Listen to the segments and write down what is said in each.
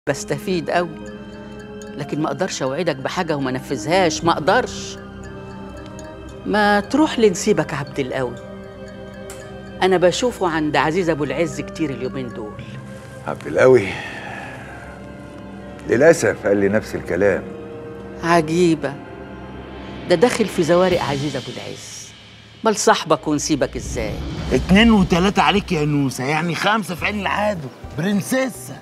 بستفيد قوي لكن ما اقدرش اوعدك بحاجه وما نفذهاش ما اقدرش ما تروح لنسيبك عبد القوي انا بشوفه عند عزيز ابو العز كتير اليومين دول عبد القوي للاسف قال لي نفس الكلام عجيبه ده داخل في زوارق عزيز ابو العز بل صاحبك ونسيبك ازاي اتنين وتلاتة عليك يا نوسة يعني خمسة في عين العدو برنسيسة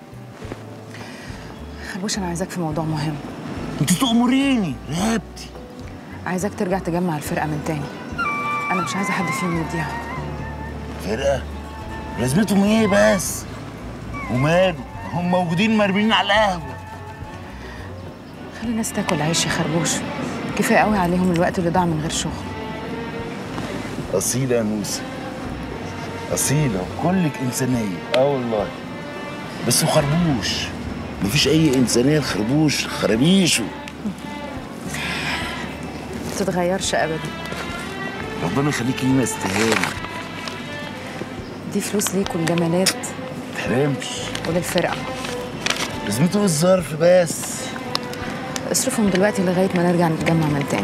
خربوش انا عايزاك في موضوع مهم انت تأمريني رقبتي عايزاك ترجع تجمع الفرقه من تاني انا مش عايزه حد فيهم يضيع فرقة لازمتهم ايه بس وماله هم موجودين مرميين على القهوة خلي الناس تاكل عيش يا خربوش كفايه قوي عليهم الوقت اللي ضاع من غير شغل أصيلة يا نوسة أصيلة وكلك إنسانية اه والله بس خربوش مفيش أي إنسانية لخربوش خرابيشه ما تتغيرش ابدا ربنا يخليكي لينا استهانة دي فلوس ليك والجمالات تحرمش وللفرقه لازمته ايه الظرف بس اصرفهم دلوقتي لغايه ما نرجع نتجمع من تاني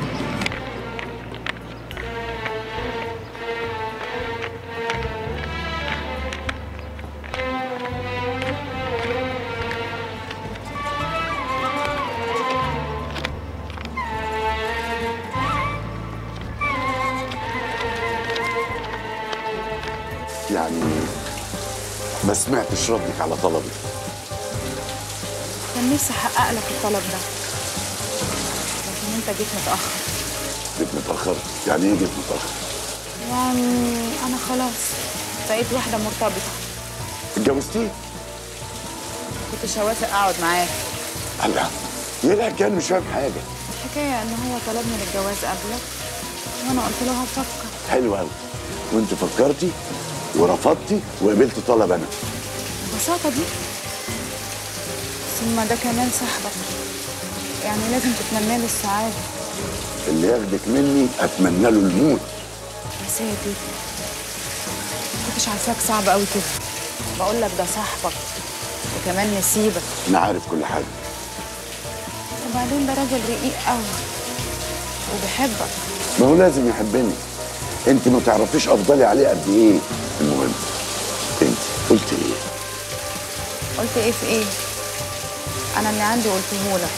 يعني ما سمعتش ردك على طلبي كان نفسي احقق لك الطلب ده لكن انت جيت متاخر جيت متأخر يعني ايه جيت متأخر يعني انا خلاص بقيت واحده مرتبطه اتجوزتيه كنتش هوافق اقعد معاك الله ايه لا كان مش فاهم حاجة الحكايه ان هو طلبني للجواز قبلك وانا قلت له هفكر حلو قوي وانت فكرتي ورفضتي وقبلت طلب انا البساطه دي ثم ده كمان صاحبك يعني لازم تتمنى له السعاده اللي ياخدك مني اتمنى له الموت يا ساتر كنتش عارفاك صعب قوي كده بقول لك ده صاحبك وكمان نسيبك انا عارف كل حاجة وبعدين ده راجل رقيق قوي وبيحبك ما هو لازم يحبني انت ما تعرفيش افضلي عليه قد ايه المهم انت قلت ايه قلت ايه في ايه انا اللي عندي قلته لك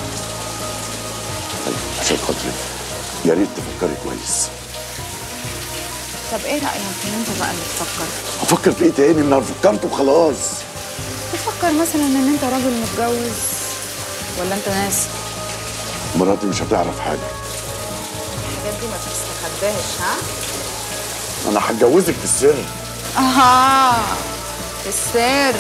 طيب عشان خاطري يا ريت تفكري كويس طب ايه رايك ان انت بقى اللي تفكر افكر في ايه تاني ما انا فكرت وخلاص تفكر مثلا ان انت راجل متجوز ولا انت ناسي مراتي مش هتعرف حاجه الحاجات دي ما تستخباش ها انا هتجوزك في السر اها في السر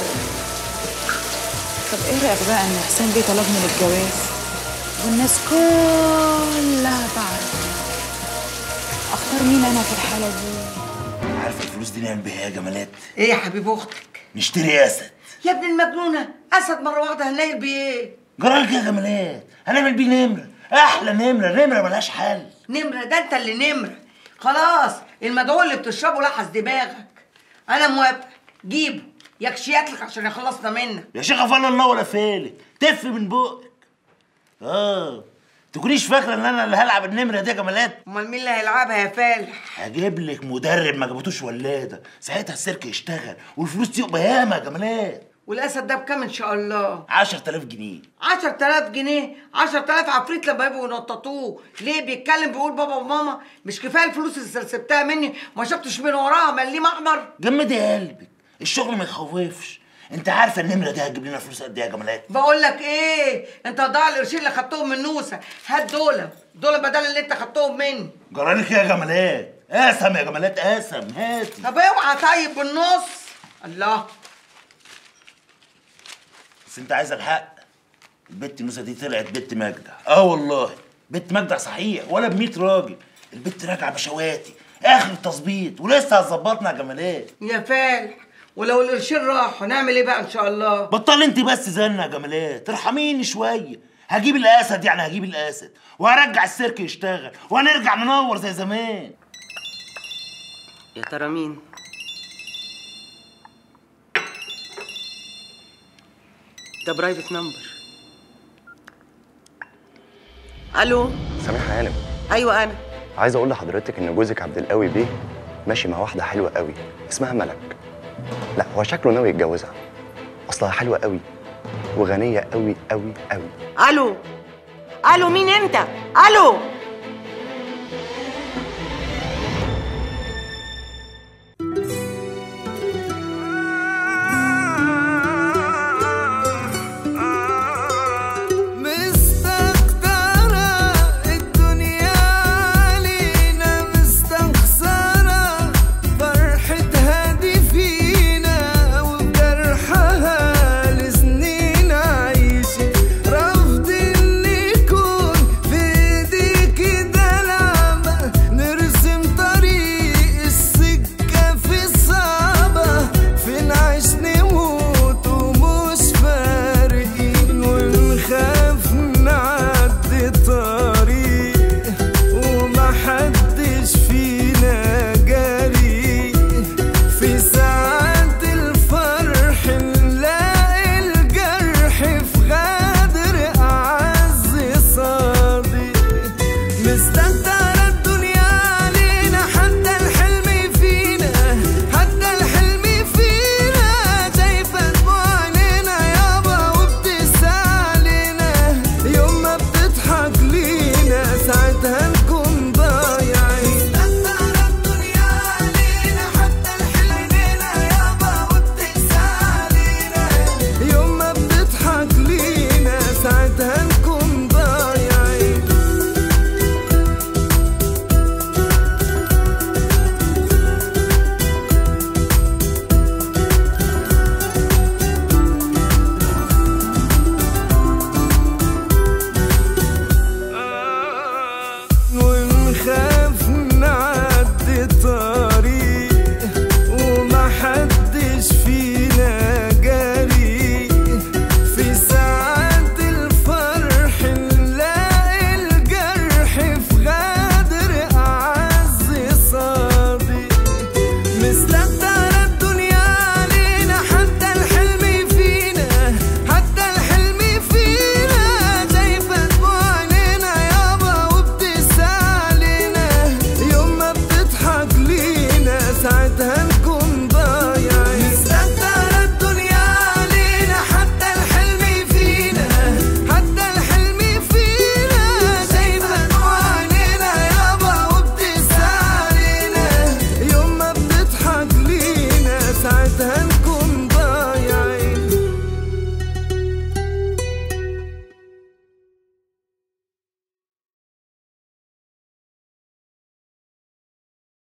طب ايه رايك بقى ان حسين بيه طلبني للجواز والناس كلها تعرف اختار مين انا في الحاله دي عارفة الفلوس دي نعمل بيها إيه يا جمالات ايه يا حبيب اختك نشتري أسد يا ابن المجنونه اسد مره واحده هننيل بايه جرالك يا جمالات هنعمل بيه نمرة أحلى نمرة نمرة ملهاش حل نمره ده انت اللي نمره خلاص المدعو اللي بتشربه لحس دماغك انا موافق جيبه يكشيات لك عشان يخلصنا منك يا شيخة فلا الله ولا فالك تف من بقك اه تكونيش فاكرة ان انا اللي هلعب النمرة دي يا جمالات امال مين اللي هيلعبها يا فالح هجيب لك مدرب ما جابتوش ولادة ساعتها السيرك يشتغل والفلوس دي يبقى ياما يا جمالات والاسد ده بكام ان شاء الله 10000 جنيه 10000 جنيه 10000 عفريت لما يبقوا ينططوه ليه بيتكلم بيقول بابا وماما مش كفايه الفلوس اللي سرسبتها مني وما شفتش من وراها مليم احمر جمدي قلبك الشغل ما يخوفش انت عارفه النمره دي هتجيب لنا فلوس قد ايه يا جمالات بقول لك ايه انت ضاع القرشين اللي خدتهم من نوسه هات دول دول بدل اللي انت خدتهم مني جرالك إيه يا جمالات قسم يا جمالات قسم هاتي طب اوعى طيب بالنص الله بس انت عايز الحق البت نوسه دي طلعت بنت مجدع اه والله بنت مجدع صحيح ولا ب 100 راجل البت راجعه بشواتي اخر التظبيط ولسه هتظبطنا يا جمالات يا فالح ولو القرشين راحوا نعمل ايه بقى ان شاء الله بطل انت بس زنة يا جمالات ارحميني شويه هجيب الاسد يعني هجيب الاسد وهرجع السيرك يشتغل وهنرجع ننور زي زمان يا ترى مين ده برايفت نمبر الو سامح هانم ايوه انا عايز اقول لحضرتك ان جوزك عبد القوي بيه ماشي مع واحده حلوه قوي اسمها ملك لا هو شكله ناوي يتجوزها اصلها حلوه قوي وغنيه قوي قوي قوي الو الو مين انت الو